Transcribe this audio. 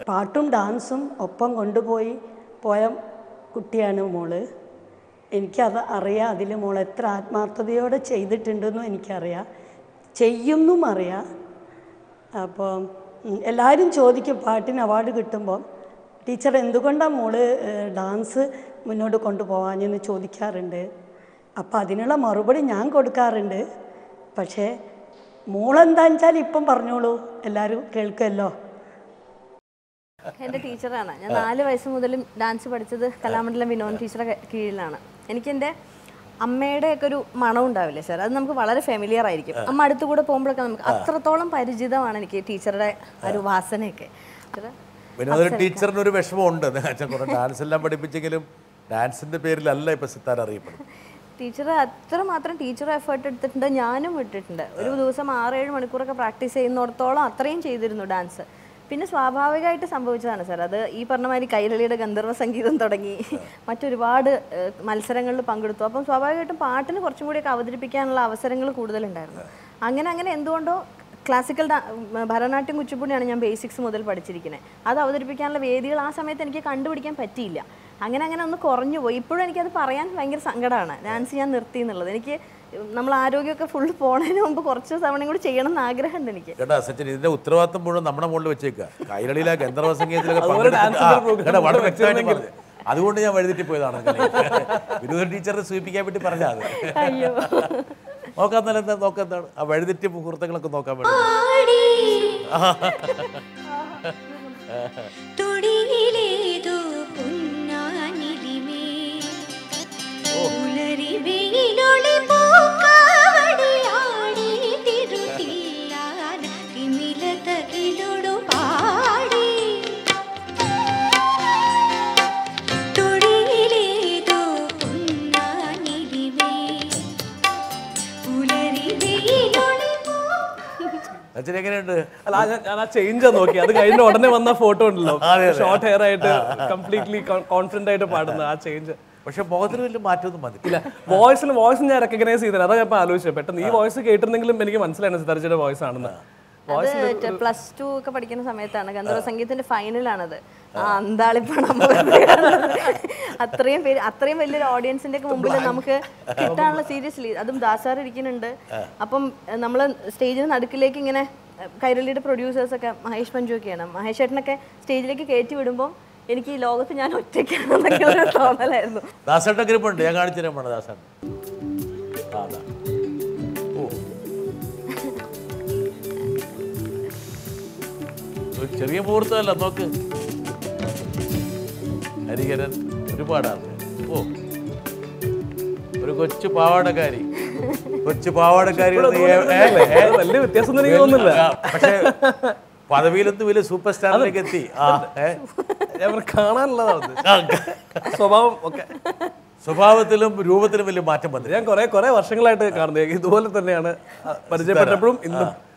പാട്ടും ഡാൻസും ഒപ്പം കൊണ്ടുപോയി പോയ കുട്ടിയാണ് മോള് എനിക്കത് അറിയാം അതിൽ മോൾ എത്ര ആത്മാർത്ഥതയോടെ ചെയ്തിട്ടുണ്ടെന്നും എനിക്കറിയാം ചെയ്യുമെന്നും അറിയാം അപ്പോൾ എല്ലാവരും ചോദിക്കും പാട്ടിന് അവാർഡ് കിട്ടുമ്പോൾ ടീച്ചർ എന്തുകൊണ്ടാണ് മോള് ഏഹ്, ഡാൻസ് മുന്നോട്ട് കൊണ്ടുപോകാനെന്ന് ചോദിക്കാറുണ്ട് അപ്പോൾ അതിനുള്ള മറുപടി ഞാൻ കൊടുക്കാറുണ്ട് പക്ഷേ മോളെന്താണെന്ന് വെച്ചാൽ ഇപ്പം പറഞ്ഞോളൂ എല്ലാവരും കേൾക്കുമല്ലോ എൻ്റെ ടീച്ചറാണ് ഞാൻ നാല് വയസ്സ് മുതലും ഡാൻസ് പഠിച്ചത് കലാമണ്ഡലം വിനോദ് ടീച്ചറുടെ ക- കീഴിലാണ് എനിക്ക് എൻ്റെ അമ്മയുടെ ഒക്കെ ഒരു മണം ഉണ്ടാവില്ലേ സാർ അത് നമുക്ക് വളരെ ഫെമിലിയർ ആയിരിക്കും അമ്മ അടുത്തുകൂടെ പോകുമ്പോഴൊക്കെ നമുക്ക് അത്രത്തോളം പരിചിതമാണ് എനിക്ക് ടീച്ചറുടെ ആ ഒരു വാസനയൊക്കെ ടീച്ചറ് പിന്നെ ഒരു ടീച്ചറിന് ഒരു വിഷമമുണ്ട് അച്ഛൻ കുറെ ഡാൻസ് എല്ലാം പഠിപ്പിച്ചെങ്കിലും ഡാൻസിന്റെ പേരിലല്ല ഇപ്പൊ സിത്താര അറിയപ്പെടുന്നത് ടീച്ചർ അത്രമാത്രം ടീച്ചർ എഫേർട്ട് എടുത്തിട്ടുണ്ട് ഞാനും ഇട്ടിട്ടുണ്ട് ഒരു ദിവസം ആറേഴ് മണിക്കൂറൊക്കെ പ്രാക്ടീസ് ചെയ്യുന്നിടത്തോളം അത്രയും ചെയ്തിരുന്നു ഡാൻസ് പിന്നെ സ്വാഭാവികമായിട്ട് സംഭവിച്ചതാണ് സാർ അത് ഈ പറഞ്ഞ മാതിരി കൈരളിയുടെ ഗന്ധർവ സംഗീതം തുടങ്ങി മറ്റൊരുപാട് ഏഹ്, മത്സരങ്ങളിൽ പങ്കെടുത്തു അപ്പം സ്വാഭാവികമായിട്ടും പാട്ടിന് കുറച്ചും കൂടിയൊക്കെ അവതരിപ്പിക്കാനുള്ള അവസരങ്ങൾ കൂടുതലുണ്ടായിരുന്നു അങ്ങനെ അങ്ങനെ എന്തുകൊണ്ടോ ക്ലാസിക്കൽ ഡാ- ഉം, ഭരതനാട്യം കുച്ചിപ്പുടിയാണ് ഞാൻ ബേസിക്സ് മുതൽ പഠിച്ചിരിക്കുന്നത് അത് അവതരിപ്പിക്കാനുള്ള വേദികൾ ആ സമയത്ത് എനിക്ക് കണ്ടുപിടിക്കാൻ പറ്റിയില്ല അങ്ങനെ അങ്ങനെ ഒന്ന് കുറഞ്ഞു പോയി ഇപ്പോഴും എനിക്കത് പറയാൻ ഭയങ്കര സങ്കടമാണ് ഡാൻസ് ഞാൻ നിർത്തി എന്നുള്ളത് എനിക്ക് നമ്മൾ ആരോഗ്യമൊക്കെ ഫുൾ പോണതിന് മുമ്പ് കുറച്ച് തവണയും കൂടി ചെയ്യണം എന്ന് ആഗ്രഹമുണ്ട് എനിക്ക് കേട്ടാ സച്ചിൻ ഇതിന്റെ ഉത്തരവാദിത്വം മുഴുവൻ നമ്മുടെ മുകളിൽ വെച്ചേക്കുക കൈരളിയിലെ ഗന്ധർവ സംഗീതത്തിലൊക്കെ അതുപോലെ പങ്കെടുത്തിട്ട് dance ആ, program കേട്ടോ, വളരെ കൂടെ വ്യക്തമായിട്ട് വെച്ചിരുന്നെങ്കിൽ. പറഞ്ഞു. അതുകൊണ്ട് ഞാൻ വഴുതിട്ട് പോയതാണ് വിനോദ ടീച്ചറെ സൂചിപ്പിക്കാൻ വേണ്ടി പറഞ്ഞാൽ അത് അയ്യോ നോക്കാൻ നല്ല എന്താ നോക്കാൻ എന്താണ് ആ വഴുതിറ്റ് മുഹൂർത്തങ്ങളൊക്കെ നോക്കാൻ വേണ്ടി തൊടിയിലേതോ പൊന്നാനിലിമേ ഉലരി വെയിലൊളി പൂക്കാവടിയാടി തിരുത്തില്ലാൻ തിമിലതകിലൊടു പാടി തൊടിയിലേതോ പൊന്നാനിലിമേ ഉലരി വെയിലൊളി പൂ സച്ചിൻ എങ്ങനെയുണ്ട് അല്ല ആ ഞാൻ- ഞാൻ ആ ചേഞ്ച് നോക്കി അത് കഴിഞ്ഞ ഉടനെ വന്ന ഫോട്ടോ ഉണ്ടല്ലോ അതെ, അതെ. ഷോർട്ട് ഹെയർ ആയിട്ട് കംപ്ലീറ്റ്ലി കോൺഫിഡന്റ് ആയിട്ട് പാടുന്ന ആ ചേഞ്ച് പക്ഷെ മുഖത്തിന് വലിയ മാറ്റമൊന്നും വന്നിട്ടില്ല ഇല്ല വോയിസിൽ വോയിസ് ഞാൻ റെക്കഗ്നൈസ് ചെയ്തില്ല അതാ ഞാൻ ഇപ്പൊ ആലോചിച്ചത് പെട്ടെന്ന് ഈ വോയിസ് കേട്ടിരുന്നെങ്കിലും എനിക്ക് മനസ്സിലായിരുന്നു സിതാർജിയുടെ വോയിസ് ആണെന്ന് അത് പ്ലസ് ടു ഒക്കെ പഠിക്കുന്ന സമയത്താണ് ഗന്ധർവ സംഗീതത്തിന്റെ ഫൈനലാണത് ആ അന്താളിപ്പണം അത്രയും പേര് അത്രയും വലിയൊരു ഓഡിയൻസിന്റെ ഒക്കെ മുമ്പിൽ നമുക്ക് കിട്ടാനുള്ള സീരിയസ്ലി അതും ദാസാർ ഇരിക്കുന്നുണ്ട് അപ്പം നമ്മൾ സ്റ്റേജിന് നടുക്കിലേക്ക് ഇങ്ങനെ ഏഹ്, കൈരളിയുടെ പ്രൊഡ്യൂസേഴ്സ് ഒക്കെ മഹേഷ് പഞ്ചു ഒക്കെയാണ് മഹേഷ് ചേട്ടനൊക്കെ സ്റ്റേജിലേക്ക് കയറ്റി വിടുമ്പോൾ എനിക്ക് ഈ ലോകത്ത് ഞാൻ ഒറ്റയ്ക്കാണെന്നൊക്കെ ഒരു തോന്നലായിരുന്നു ദാസേട്ട ഗ്രൂപ്പുണ്ട് ഞാൻ കാണിച്ചു തരാൻ പോണ ദാസേട്ടൻ ആ, അതാ. ഓ ഒരു ചെറിയ മുഹൂർത്തമല്ല നോക്ക് ഹരിഹരൻ ഒരുപാടാണ് ഓ ഒരു കൊച്ചു പാവാടക്കാരി കൊച്ചു പാവാടക്കാരി എന്ന് ഏ- ഏ- ഏ- വലിയ വ്യത്യാസം ഒന്നും എനിക്ക് തോന്നുന്നില്ല ആ, പക്ഷേ പദവിയിലൊന്നും വലിയ സൂപ്പർ സ്റ്റാറിലേക്ക് എത്തി ആ ഏ ഞാൻ പറഞ്ഞ കാണാനുള്ളതാണ് സ്വഭാവം ഒക്കെ സ്വഭാവത്തിലും രൂപത്തിലും വലിയ മാറ്റം വന്നില്ല ഞാൻ കുറെ കുറെ വർഷങ്ങളായിട്ട് കാണുന്നത് ഇതുപോലെ തന്നെയാണ് ആ, പരിചയപ്പെട്ടപ്പോഴും ഇന്നും